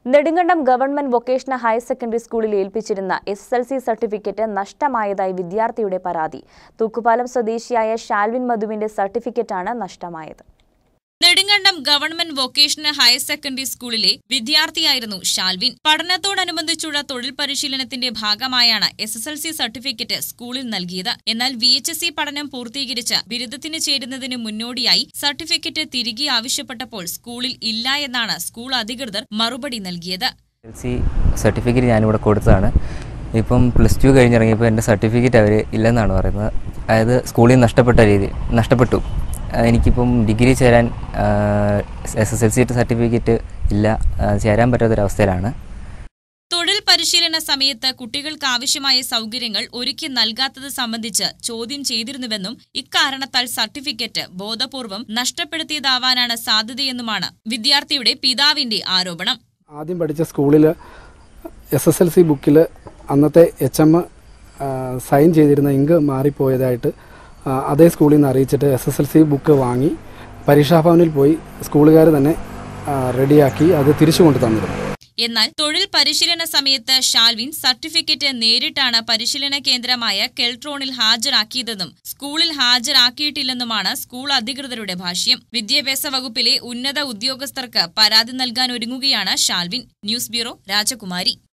Nedumkandam government vocational higher secondary സ്കൂളിൽ ഏൽപ്പിച്ചിരുന്ന S L C certificate നഷ്ടമായതായി വിദ്യാർത്ഥിയുടെ പരാതി തൂക്കുപാലം സ്വദേശിയായ ഷാൽവിൻ മധുവിന്റെ സർട്ടിഫിക്കറ്റാണ് നഷ്ടമായത് Nedumkandam government vocational higher secondary സ്കൂളിലെ വിദ്യാർത്ഥിയായിരുന്നു ഷാൽവിൻ പഠനത്തോടനുബന്ധിച്ചുള്ള തൊഴിൽ പരിശീലനത്തിന്റെ ഭാഗമായാണ് S S L C certificate സ്കൂളിൽ നൽകിയത് എന്നാൽ വി എച്ച് എസ് സി പഠനം പൂർത്തീകരിച്ച് ബിരുദത്തിന് ചേരുന്നതിന് മുന്നോടിയായി സർട്ടിഫിക്കറ്റ് തിരികെ ആവശ്യപ്പെട്ടപ്പോൾ സ്കൂളിൽ ഇല്ല എന്നാണ് സ്കൂൾ അധികൃതർ മറുപടി നൽകിയത് എൽ സി സർട്ടിഫിക്കറ്റ് ഞാനിവിടെ കൊടുത്തതാണ് ഇപ്പം പ്ലസ് ടു കഴിഞ്ഞിറങ്ങിയപ്പോൾ എൻ്റെ സർട്ടിഫിക്കറ്റ് അവർ ഇല്ലെന്നാണ് പറയുന്നത് അതായത് സ്കൂളിൽ നിന്ന് നഷ്ടപ്പെട്ട രീതി നഷ്ടപ്പെട്ടു ആ, എനിക്കിപ്പം ഡിഗ്രി ചേരാൻ S S L C certificate ഇല്ല ആ, ചേരാൻ പറ്റാത്തൊരവസ്ഥയിലാണ് തൊഴിൽ പരിശീലന സമയത്ത് കുട്ടികൾക്ക് ആവശ്യമായ സൗകര്യങ്ങൾ ഒരുക്കി നൽകാത്തത് സംബന്ധിച്ച് ചോദ്യം ചെയ്തിരുന്നുവെന്നും ഇക്കാരണത്താൽ സർട്ടിഫിക്കറ്റ് ബോധപൂർവം നഷ്ടപ്പെടുത്തിയതാവാനാണ് സാധ്യതയെന്നുമാണ് വിദ്യാർത്ഥിയുടെ പിതാവിന്റെ ആരോപണം ആദ്യം പഠിച്ച സ്കൂളിൽ എസ് എസ് എൽ സി ബുക്കിൽ അന്നത്തെ എച്ച് എം സൈൻ ചെയ്തിരുന്ന ഇങ്ക് മാറിപ്പോയതായിട്ട് ആ, അതേ സ്കൂളിൽ നിന്ന് അറിയിച്ചിട്ട് S S L C book വാങ്ങി പരീക്ഷാഭവനിൽ പോയി സ്കൂളുകാർ തന്നെ ആ, റെഡിയാക്കി അത് തിരിച്ചു കൊണ്ട് തന്നിരുന്നു എന്നാൽ തൊഴിൽ പരിശീലന സമയത്ത് ഷാൽവിൻ സർട്ടിഫിക്കറ്റ് നേരിട്ടാണ് പരിശീലന കേന്ദ്രമായ കെൽട്രോണിൽ ഹാജരാക്കിയതെന്നും സ്കൂളിൽ ഹാജരാക്കിയിട്ടില്ലെന്നുമാണ് സ്കൂൾ അധികൃതരുടെ ഭാഷ്യം വിദ്യാഭ്യാസ വകുപ്പിലെ ഉന്നത ഉദ്യോഗസ്ഥർക്ക് പരാതി നൽകാൻ ഒരുങ്ങുകയാണ് ഷാൽവിൻ ന്യൂസ് ബ്യൂറോ രാജകുമാരി